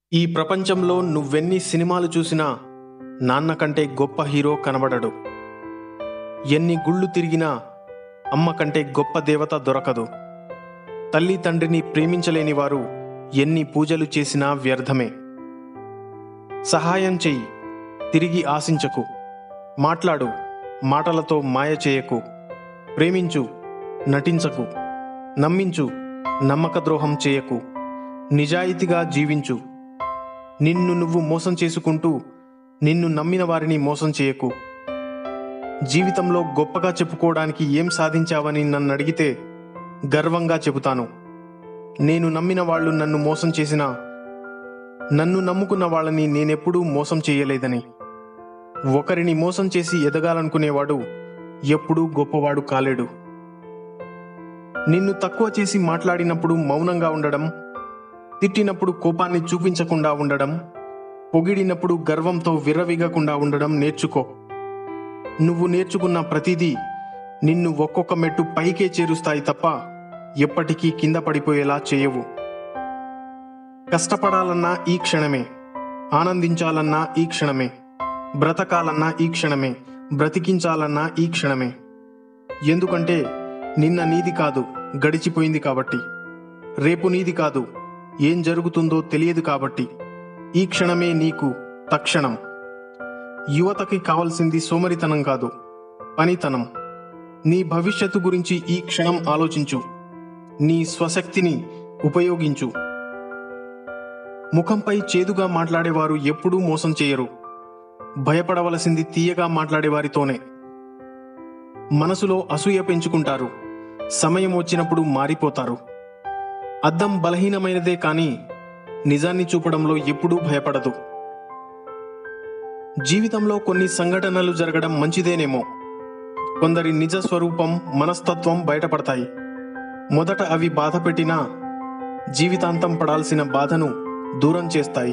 ఈ ప్రపంచంలో నువ్వెన్ని సినిమాలు చూసినా నాన్న కంటే గొప్ప హీరో కనబడడు ఎన్ని గుళ్ళు తిరిగినా అమ్మ కంటే గొప్ప దేవత దొరకదు తల్లి తండ్రిని ప్రేమించలేని వారు ఎన్ని పూజలు చేసినా వ్యర్థమే సహాయం చెయ్యి తిరిగి ఆశించకు మాట్లాడు మాటలతో మాయ చేయకు ప్రేమించు నటించకు నమ్మించు నమ్మక ద్రోహం చేయకు నిజాయితీగా జీవించు నిన్ను నువ్వు మోసం చేసుకుంటూ నిన్ను నమ్మిన వారిని మోసం చేయకు జీవితంలో గొప్పగా చెప్పుకోవడానికి ఏం సాధించావని నన్ను అడిగితే గర్వంగా చెబుతాను నేను నమ్మిన వాళ్ళు నన్ను మోసం చేసినా నన్ను నమ్ముకున్న వాళ్ళని నేనెప్పుడూ మోసం చేయలేదని ఒకరిని మోసం చేసి ఎదగాలనుకునేవాడు ఎప్పుడూ గొప్పవాడు కాలేడు నిన్ను తక్కువ చేసి మాట్లాడినప్పుడు మౌనంగా ఉండడం తిట్టినప్పుడు కోపాన్ని చూపించకుండా ఉండడం పొగిడినప్పుడు గర్వంతో విర్రవిగకుండా ఉండడం నేర్చుకో నువ్వు నేర్చుకున్న ప్రతిదీ నిన్ను ఒక్కొక్క మెట్టు పైకే చేరుస్తాయి తప్ప ఎప్పటికీ కింద పడిపోయేలా చేయవు కష్టపడాలన్నా ఈ క్షణమే ఆనందించాలన్నా ఈ క్షణమే బ్రతకాలన్నా ఈ క్షణమే బ్రతికించాలన్నా ఈ క్షణమే ఎందుకంటే నిన్న నీది కాదు గడిచిపోయింది కాబట్టి రేపు నీది కాదు ఏం జరుగుతుందో తెలియదు కాబట్టి ఈ క్షణమే నీకు తక్షణం యువతకి కావలసింది సోమరితనం కాదు పనితనం నీ భవిష్యత్తు గురించి ఈ క్షణం ఆలోచించు నీ స్వశక్తిని ఉపయోగించు ముఖంపై చేదుగా మాట్లాడేవారు ఎప్పుడూ మోసం చేయరు భయపడవలసింది తీయగా మాట్లాడేవారితోనే మనసులో అసూయ పెంచుకుంటారు సమయం వచ్చినప్పుడు మారిపోతారు అద్దం బలహీనమైనదే కానీ నిజాన్ని చూపడంలో ఎప్పుడూ భయపడదు జీవితంలో కొన్ని సంఘటనలు జరగడం మంచిదేనేమో కొందరి నిజ స్వరూపం మనస్తత్వం బయటపడతాయి మొదట అవి బాధ పెట్టినా జీవితాంతం పడాల్సిన బాధను దూరం చేస్తాయి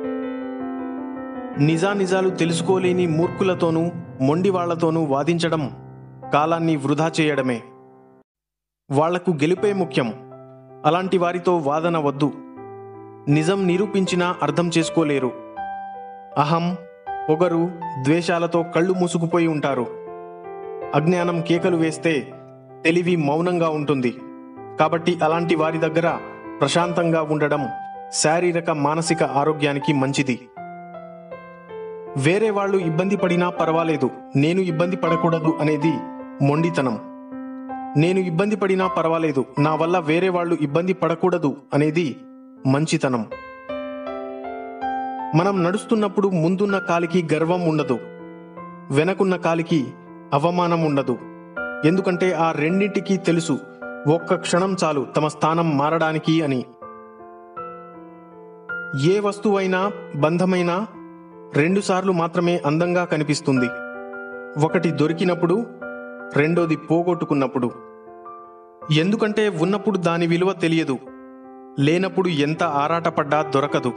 నిజానిజాలు తెలుసుకోలేని మూర్ఖులతోనూ మొండి వాళ్లతోనూ వాదించడం కాలాన్ని వృధా చేయడమే వాళ్లకు గెలుపే ముఖ్యం అలాంటి వారితో వాదన వద్దు నిజం నిరూపించినా అర్థం చేసుకోలేరు అహం పొగరు ద్వేషాలతో కళ్ళు మూసుకుపోయి ఉంటారు అజ్ఞానం కేకలు వేస్తే తెలివి మౌనంగా ఉంటుంది కాబట్టి అలాంటి వారి దగ్గర ప్రశాంతంగా ఉండడం శారీరక మానసిక ఆరోగ్యానికి మంచిది వేరే వాళ్ళు ఇబ్బంది పడినా పర్వాలేదు నేను ఇబ్బంది పడకూడదు అనేది మొండితనం నేను ఇబ్బంది పడినా పర్వాలేదు నా వల్ల వేరే వాళ్ళు ఇబ్బంది పడకూడదు అనేది మంచితనం మనం నడుస్తున్నప్పుడు ముందున్న కాలికి గర్వం ఉండదు వెనకున్న కాలికి అవమానం ఉండదు ఎందుకంటే ఆ రెండింటికి తెలుసు ఒక్క క్షణం చాలు తమ స్థానం మారడానికి అని ఏ వస్తువైనా బంధమైనా రెండుసార్లు మాత్రమే అందంగా కనిపిస్తుంది ఒకటి దొరికినప్పుడు రెండోది పోగొట్టుకున్నప్పుడు ఎందుకంటే ఉన్నప్పుడు దాని విలువ తెలియదు లేనప్పుడు ఎంత ఆరాటపడ్డా దొరకదు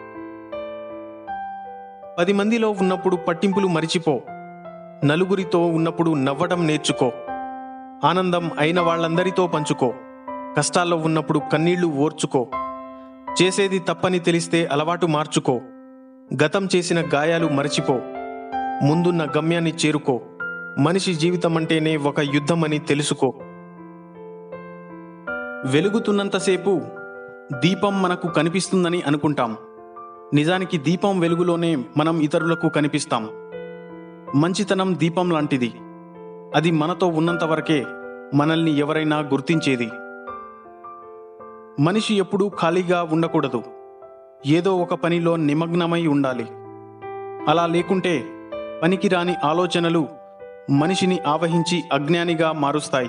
పది మందిలో ఉన్నప్పుడు పట్టింపులు మరిచిపో నలుగురితో ఉన్నప్పుడు నవ్వడం నేర్చుకో ఆనందం అయిన వాళ్ళందరితో పంచుకో కష్టాల్లో ఉన్నప్పుడు కన్నీళ్లు ఓర్చుకో చేసేది తప్పని తెలిస్తే అలవాటు మార్చుకో గతం చేసిన గాయాలు మరచిపో ముందున్న గమ్యాన్ని చేరుకో మనిషి జీవితం అంటేనే ఒక యుద్ధమని తెలుసుకో వెలుగుతున్నంతసేపు దీపం మనకు కనిపిస్తుందని అనుకుంటాం నిజానికి దీపం వెలుగులోనే మనం ఇతరులకు కనిపిస్తాం మంచితనం దీపం లాంటిది అది మనతో ఉన్నంత వరకే మనల్ని ఎవరైనా గుర్తించేది మనిషి ఎప్పుడూ ఖాళీగా ఉండకూడదు ఏదో ఒక పనిలో నిమగ్నమై ఉండాలి అలా లేకుంటే పనికిరాని ఆలోచనలు మనిషిని ఆవహించి అజ్ఞానిగా మారుస్తాయి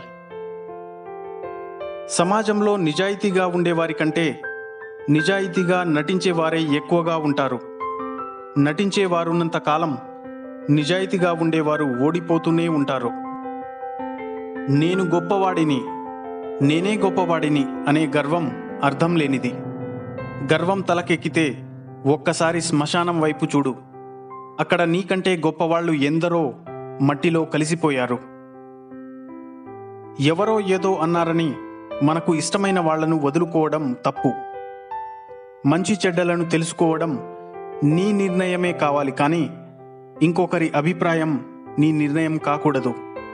సమాజంలో నిజాయితీగా ఉండేవారి కంటే నిజాయితీగా నటించేవారే ఎక్కువగా ఉంటారు నటించేవారున్నంత కాలం నిజాయితీగా ఉండేవారు ఓడిపోతూనే ఉంటారు నేను గొప్పవాడిని నేనే గొప్పవాడిని అనే గర్వం అర్థం లేనిది గర్వం తలకెక్కితే ఒక్కసారి శ్మశానం వైపు చూడు అక్కడ నీకంటే గొప్పవాళ్ళు ఎందరో మట్టిలో కలిసిపోయారు ఎవరో ఏదో అన్నారని మనకు ఇష్టమైన వాళ్లను వదులుకోవడం తప్పు మంచి చెడ్డలను తెలుసుకోవడం నీ నిర్ణయమే కావాలి కానీ ఇంకొకరి అభిప్రాయం నీ నిర్ణయం కాకూడదు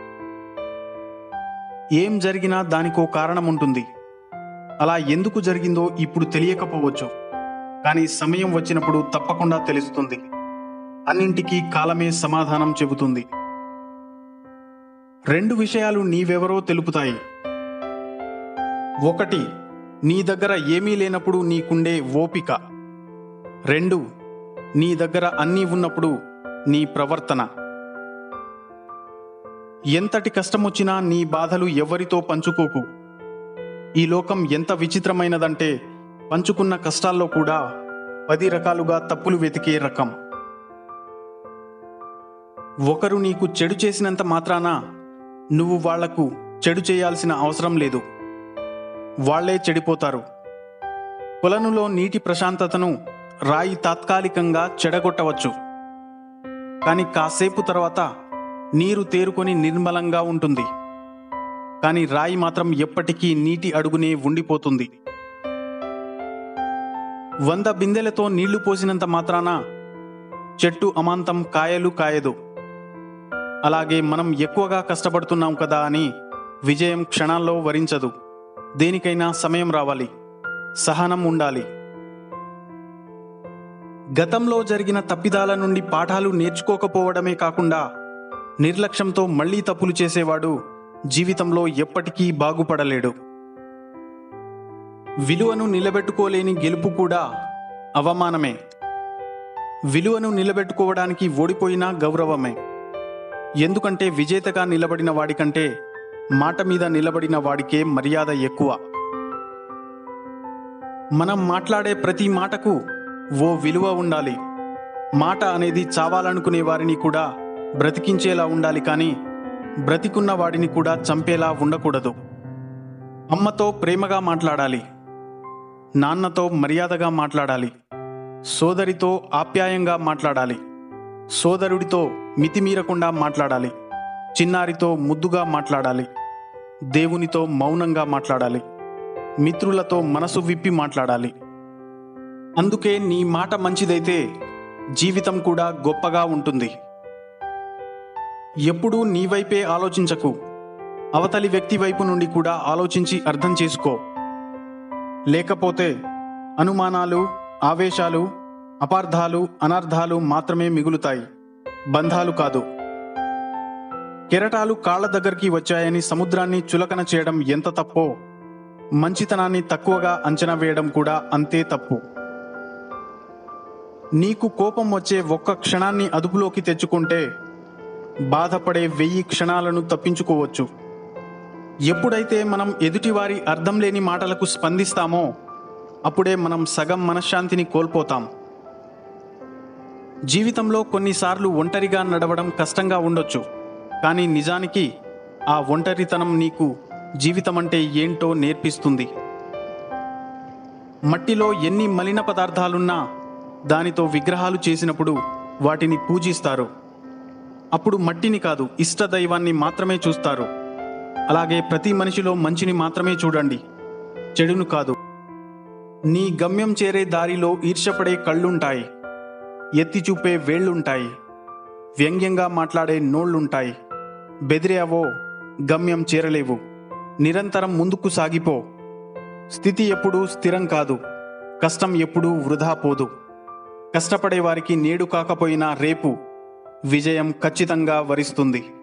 ఏం జరిగినా దానికో కారణం ఉంటుంది అలా ఎందుకు జరిగిందో ఇప్పుడు తెలియకపోవచ్చు కానీ సమయం వచ్చినప్పుడు తప్పకుండా తెలుస్తుంది అన్నింటికీ కాలమే సమాధానం చెబుతుంది రెండు విషయాలు నీవెవరో తెలుపుతాయి ఒకటి నీ దగ్గర ఏమీ లేనప్పుడు నీకుండే ఓపిక రెండు నీ దగ్గర అన్నీ ఉన్నప్పుడు నీ ప్రవర్తన ఎంతటి కష్టమొచ్చినా నీ బాధలు ఎవరితో పంచుకోకు ఈ లోకం ఎంత విచిత్రమైనదంటే పంచుకున్న కష్టాల్లో కూడా పది రకాలుగా తప్పులు వెతికే రకం ఒకరు నీకు చెడు చేసినంత మాత్రాన నువ్వు వాళ్లకు చెడు చేయాల్సిన అవసరం లేదు వాళ్లే చెడిపోతారు కొలనులో నీటి ప్రశాంతతను రాయి తాత్కాలికంగా చెడగొట్టవచ్చు కానీ కాసేపు తర్వాత నీరు తేరుకొని నిర్మలంగా ఉంటుంది కానీ రాయి మాత్రం ఎప్పటికీ నీటి అడుగునే ఉండిపోతుంది వంద బిందెలతో నీళ్లు పోసినంత మాత్రాన చెట్టు అమాంతం కాయలు కాయదు అలాగే మనం ఎక్కువగా కష్టపడుతున్నాం కదా అని విజయం క్షణాల్లో వరించదు దేనికైనా సమయం రావాలి సహనం ఉండాలి గతంలో జరిగిన తప్పిదాల నుండి పాఠాలు నేర్చుకోకపోవడమే కాకుండా నిర్లక్ష్యంతో మళ్లీ తప్పులు చేసేవాడు జీవితంలో ఎప్పటికీ బాగుపడలేడు విలువను నిలబెట్టుకోలేని గెలుపు కూడా అవమానమే విలువను నిలబెట్టుకోవడానికి ఓడిపోయినా గౌరవమే ఎందుకంటే విజేతగా నిలబడిన వాడికంటే మాట మీద నిలబడిన వాడికే మర్యాద ఎక్కువ మనం మాట్లాడే ప్రతి మాటకు ఓ విలువ ఉండాలి మాట అనేది చావాలనుకునే వారిని కూడా బ్రతికించేలా ఉండాలి కానీ బ్రతికున్న వాడిని కూడా చంపేలా ఉండకూడదు అమ్మతో ప్రేమగా మాట్లాడాలి నాన్నతో మర్యాదగా మాట్లాడాలి సోదరితో ఆప్యాయంగా మాట్లాడాలి సోదరుడితో మితిమీరకుండా మాట్లాడాలి చిన్నారితో ముద్దుగా మాట్లాడాలి దేవునితో మౌనంగా మాట్లాడాలి మిత్రులతో మనసు విప్పి మాట్లాడాలి అందుకే నీ మాట మంచిదైతే జీవితం కూడా గొప్పగా ఉంటుంది ఎప్పుడూ నీ వైపే ఆలోచించకు అవతలి వ్యక్తి వైపు నుండి కూడా ఆలోచించి అర్థం చేసుకో లేకపోతే అనుమానాలు ఆవేశాలు అపార్థాలు అనర్థాలు మాత్రమే మిగులుతాయి బంధాలు కాదు కెరటాలు కాళ్ల దగ్గరికి వచ్చాయని సముద్రాన్ని చులకన చేయడం ఎంత తప్పో మంచితనాన్ని తక్కువగా అంచనా వేయడం కూడా అంతే తప్పు నీకు కోపం వచ్చే ఒక్క క్షణాన్ని అదుపులోకి తెచ్చుకుంటే బాధపడే వెయ్యి క్షణాలను తప్పించుకోవచ్చు ఎప్పుడైతే మనం ఎదుటివారి అర్థం లేని మాటలకు స్పందిస్తామో అప్పుడే మనం సగం మనశ్శాంతిని కోల్పోతాం జీవితంలో కొన్నిసార్లు ఒంటరిగా నడవడం కష్టంగా ఉండొచ్చు కానీ నిజానికి ఆ ఒంటరితనం నీకు జీవితం అంటే ఏంటో నేర్పిస్తుంది మట్టిలో ఎన్ని మలిన పదార్థాలున్నా దానితో విగ్రహాలు చేసినప్పుడు వాటిని పూజిస్తారు అప్పుడు మట్టిని కాదు ఇష్టదైవాన్ని మాత్రమే చూస్తారు అలాగే ప్రతి మనిషిలో మంచిని మాత్రమే చూడండి చెడును కాదు నీ గమ్యం చేరే దారిలో ఈర్ష్యపడే కళ్ళుంటాయి ఎత్తి చూపే వేళ్లుంటాయి వ్యంగ్యంగా మాట్లాడే నోళ్లుంటాయి బెదిరావో గమ్యం చేరలేవు నిరంతరం ముందుకు సాగిపో స్థితి ఎప్పుడూ స్థిరం కాదు కష్టం ఎప్పుడూ వృధా పోదు కష్టపడే వారికి నేడు కాకపోయినా రేపు విజయం ఖచ్చితంగా వరిస్తుంది